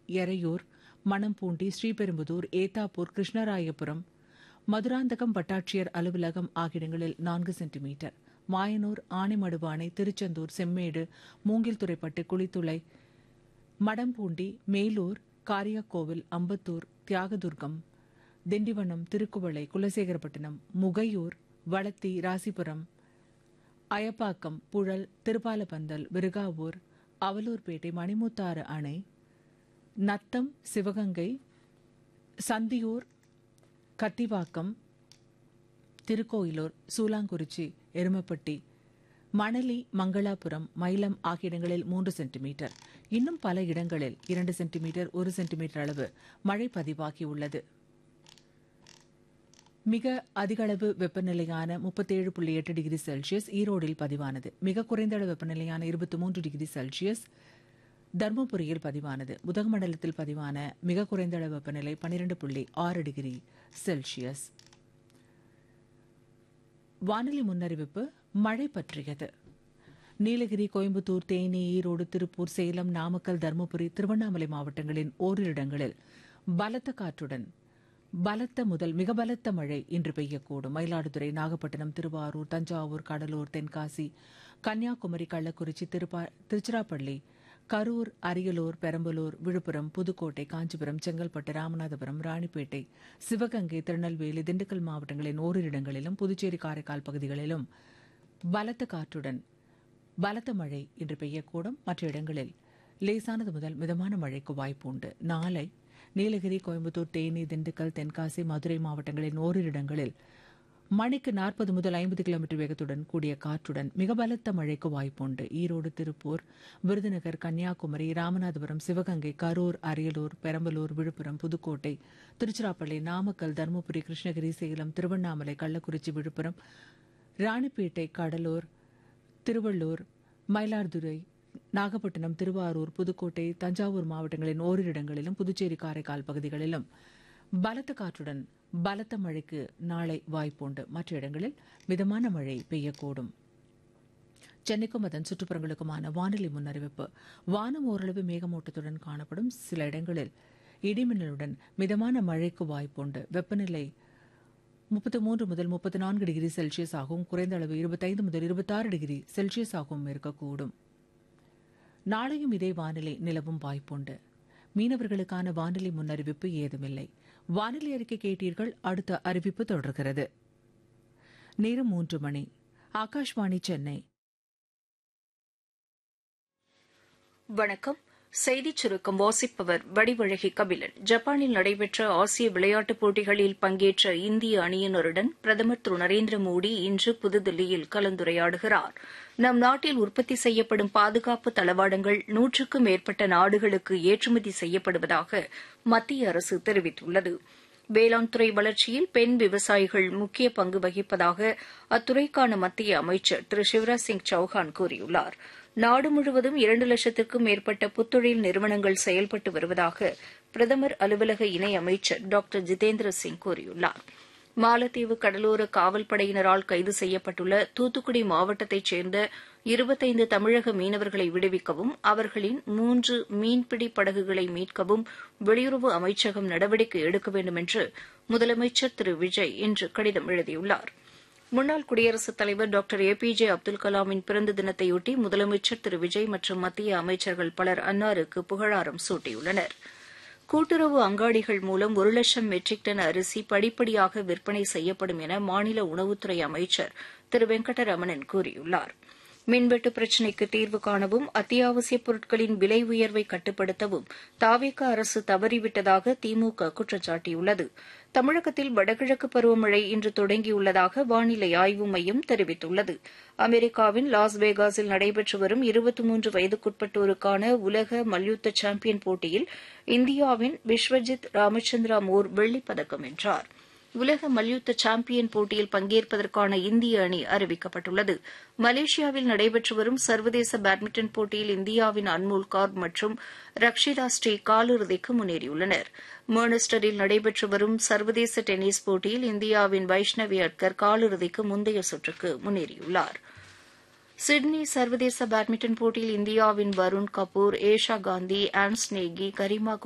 எறையூர் மணம்பூண்டி ஸ்ரீபெரும்புதூர் ஏத்தாப்பூர் கிருஷ்ணராயபுரம் மதுராந்தகம் வட்டாட்சியர் அலுவலகம் ஆகிய இடங்களில் நான்கு சென்டிமீட்டர் மாயனூர் ஆனைமடுவானை திருச்செந்தூர் செம்மேடு மூங்கில்துறைப்பட்டு குளித்துளை மடம்பூண்டி மேலூர் காரியாக்கோவில் அம்பத்தூர் தியாகதுர்கம் திண்டிவனம் திருக்குவளை குலசேகரப்பட்டினம் முகையூர் வளத்தி ராசிபுரம் அயப்பாக்கம் புழல் திருப்பாலப்பந்தல் விருகாவூர் அவலூர்பேட்டை மணிமுத்தாறு அணை நத்தம் சிவகங்கை சந்தியூர் கத்திவாக்கம் திருக்கோயிலூர் சூலாங்குறிச்சி எருமப்பட்டி மணலி மங்களாபுரம் மயிலம் ஆகிய இடங்களில் மூன்று சென்டிமீட்டர் இன்னும் பல இடங்களில் இரண்டு சென்டிமீட்டர் ஒரு சென்டிமீட்டர் அளவு மழை பதிவாகியுள்ளது மிக அதிக அளவு வெப்பநிலையான முப்பத்தேழு புள்ளி எட்டு டிகிரி செல்சியஸ் ஈரோடில் பதிவானது மிக குறைந்த அளவு வெப்பநிலையான இருபத்தி மூன்று டிகிரி செல்சியஸ் தருமபுரியில் பதிவானது உதகமண்டலத்தில் பதிவான மிக குறைந்த அளவு வெப்பநிலை பனிரெண்டு புள்ளி ஆறு டிகிரி செல்சியஸ் வானிலை முன்னறிவிப்பு மழை பற்றியது நீலகிரி கோயம்புத்தூர் தேனி ஈரோடு திருப்பூர் சேலம் நாமக்கல் தருமபுரி திருவண்ணாமலை மாவட்டங்களின் ஓரிரு இடங்களில் பலத்த காற்றுடன் பலத்த முதல் மிக பலத்த மழை இன்று பெய்யக்கூடும் மயிலாடுதுறை நாகப்பட்டினம் திருவாரூர் தஞ்சாவூர் கடலூர் தென்காசி கன்னியாகுமரி கள்ளக்குறிச்சி திருப்பா- திருச்சிராப்பள்ளி கரூர் அரியலூர் பெரம்பலூர் விழுப்புரம் புதுக்கோட்டை காஞ்சிபுரம் செங்கல்பட்டு ராமநாதபுரம் ராணிப்பேட்டை சிவகங்கை திருநெல்வேலி திண்டுக்கல் மாவட்டங்களின் ஓரிரு இடங்களிலும் புதுச்சேரி காரைக்கால் பகுதிகளிலும் பலத்த காற்றுடன் பலத்த மழை இன்று பெய்யக்கூடும் மற்ற இடங்களில் லேசானது முதல் மிதமான மழைக்கு வாய்ப்பு உண்டு நாளை நீலகிரி கோயம்புத்தூர் தேனி திண்டுக்கல் தென்காசி மதுரை மாவட்டங்களின் ஓரிரு இடங்களில் மணிக்கு நாற்பது முதல் ஐம்பது கிலோமீட்டர் வேகத்துடன் கூடிய காற்றுடன் மிக பலத்த மழைக்கு வாய்ப்புண்டு ஈரோடு திருப்பூர் விருதுநகர் கன்னியாகுமரி ராமநாதபுரம் சிவகங்கை கரூர் அரியலூர் பெரம்பலூர் விழுப்புரம் புதுக்கோட்டை திருச்சிராப்பள்ளி நாமக்கல் தருமபுரி கிருஷ்ணகிரி சேலம் திருவண்ணாமலை கள்ளக்குறிச்சி விழுப்புரம் ராணிப்பேட்டை கடலூர் திருவள்ளூர் மயிலாடுதுறை நாகப்பட்டினம் திருவாரூர் புதுக்கோட்டை தஞ்சாவூர் மாவட்டங்களின் ஓரிரு இடங்களிலும் புதுச்சேரி காரைக்கால் பகுதிகளிலும் பலத்த காற்றுடன் பலத்த மழைக்கு நாளை வாய்ப்புண்டு மற்ற இடங்களில் மிதமான மழை பெய்யக்கூடும் சென்னைக்கும் அதன் சுற்றுப்புறங்களுக்குமான வானிலை முன்னறிவிப்பு வானம் ஓரளவு மேகமூட்டத்துடன் காணப்படும் சில இடங்களில் இடிமின்னலுடன் மிதமான மழைக்கு வாய்ப்புண்டு வெப்பநிலை முப்பத்து மூன்று முதல் முப்பத்து நான்கு டிகிரி செல்சியஸ் ஆகவும் குறைந்த அளவு இருபத்தைந்து முதல் இருபத்தாறு டிகிரி செல்சியஸ் ஆகவும் இருக்கக்கூடும் நாளையும் இதே வானிலை நிலவும் வாய்ப்புண்டு மீனவர்களுக்கான வானிலை முன்னறிவிப்பு ஏதுமில்லை வானிலை அறிக்கை கேட்டீர்கள் அடுத்த அறிவிப்பு தொடர்கிறது நேரம் மூன்று மணி ஆகாஷ்வாணி சென்னை வணக்கம் செய்திச் சுருக்கம் வாசிப்பவர் வடிவழகி கபிலன் ஜப்பானில் நடைபெற்ற ஆசிய விளையாட்டுப் போட்டிகளில் பங்கேற்ற இந்திய அணியினருடன் பிரதமர் திரு நரேந்திர மோடி இன்று புதுதில்லியில் கலந்துரையாடுகிறார் நம் நாட்டில் உற்பத்தி செய்யப்படும் பாதுகாப்பு தளவாடங்கள் நூற்றுக்கும் மேற்பட்ட நாடுகளுக்கு ஏற்றுமதி செய்யப்படுவதாக மத்திய அரசு தெரிவித்துள்ளது வேளாண் துறை வளர்ச்சியில் பெண் விவசாயிகள் முக்கிய பங்கு வகிப்பதாக அத்துறைக்கான மத்திய அமைச்சர் திரு சிவராஜ் சிங் சௌஹான் கூறியுள்ளார் நாடு முழுவதும் இரண்டு லட்சத்திற்கும் மேற்பட்ட புத்தொழில் நிறுவனங்கள் செயல்பட்டு வருவதாக பிரதமர் அலுவலக இணை அமைச்சர் டாக்டர் ஜிதேந்திர சிங் கூறியுள்ளார் மாலத்தீவு கடலோர காவல்படையினரால் கைது செய்யப்பட்டுள்ள தூத்துக்குடி மாவட்டத்தைச் சேர்ந்த இருபத்தைந்து தமிழக மீனவர்களை விடுவிக்கவும் அவர்களின் மூன்று மீன்பிடி படகுகளை மீட்கவும் வெளியுறவு அமைச்சகம் நடவடிக்கை எடுக்க வேண்டும் என்று முதலமைச்சர் திரு விஜய் இன்று கடிதம் எழுதியுள்ளார் முன்னாள் குடியரசுத் தலைவர் doctor A P J Abdul கலாமின் பிறந்த தினத்தையொட்டி முதலமைச்சர் திரு விஜய் மற்றும் மத்திய அமைச்சர்கள் பலர் அன்னாருக்கு புகழாரம் சூட்டியுள்ளனா் கூட்டுறவு அங்காடிகள் மூலம் ஒரு லட்சம் மெட்ரிக் டன் அரிசி படிப்படியாக விற்பனை செய்யப்படும் என மாநில உணவுத்துறை அமைச்சர் திரு வெங்கடரமணன் கூறியுள்ளார் மின்வெட்டு பிரச்சினைக்கு தீர்வு காணவும் அத்தியாவசியப் பொருட்களின் விலை உயர்வை கட்டுப்படுத்தவும் தாவேக அரசு தவறிவிட்டதாக திமுக குற்றம் சாட்டியுள்ளது தமிழகத்தில் வடகிழக்கு பருவமழை இன்று தொடங்கியுள்ளதாக வானிலை ஆய்வு மையம் தெரிவித்துள்ளது அமெரிக்காவின் லாஸ் வேகாஸில் நடைபெற்று வரும் இருபத்தி மூன்று வயதுக்குட்பட்டோருக்கான உலக மல்யுத்த சாம்பியன் போட்டியில் இந்தியாவின் விஸ்வஜித் ராமச்சந்திரா மோர் வெள்ளிப் பதக்கம் வென்றார் உலக மல்யுத்த சாம்பியன் போட்டியில் பங்கேற்பதற்கான இந்திய அணி அறிவிக்கப்பட்டுள்ளது மலேசியாவில் நடைபெற்று வரும் சர்வதேச பேட்மிண்டன் போட்டியில் இந்தியாவின் அன்மோல் கார்ப் மற்றும் ரக்ஷிதா ஸ்ரீ காலிறுதிக்கு முன்னேறியுள்ளனர் மானஸ்டரில் நடைபெற்று வரும் சர்வதேச டென்னிஸ் போட்டியில் இந்தியாவின் வைஷ்ணவி அட்கர் காலிறுதிக்கு முந்தைய சுற்றுக்கு முன்னேறியுள்ளார் சிட்னி சர்வதேச பேட்மிண்டன் போட்டியில் இந்தியாவின் வருண் கபூர் ஏஷா காந்தி ஆன்ஸ் நேகி கரிமா